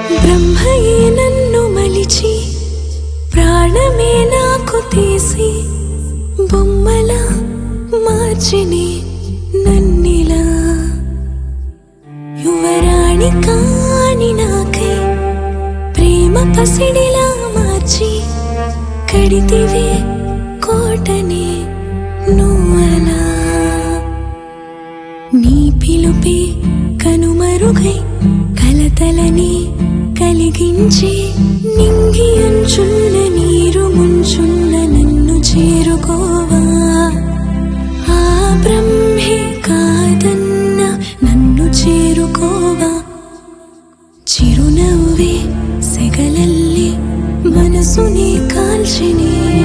బ్రహ్మయే నన్ను మలిచి ప్రాణమే నాకు తీసి బొమ్మలా మార్చిని నన్నిలా యువరాణి కాని నాకై ప్రేమ పసిడిలా మార్చి కడితివే కోటనే నువ్వలా నీ పిలుపే కనుమరుగై కలతలని కలిగించి నింగి అంచున్న నీరు ముంచున్న నన్ను చేరుకోవా ఆ బ్రహ్మే కాదన్న నన్ను చేరుకోవా చిరునవ్వే సెగలల్లి మనసుని కాల్చిని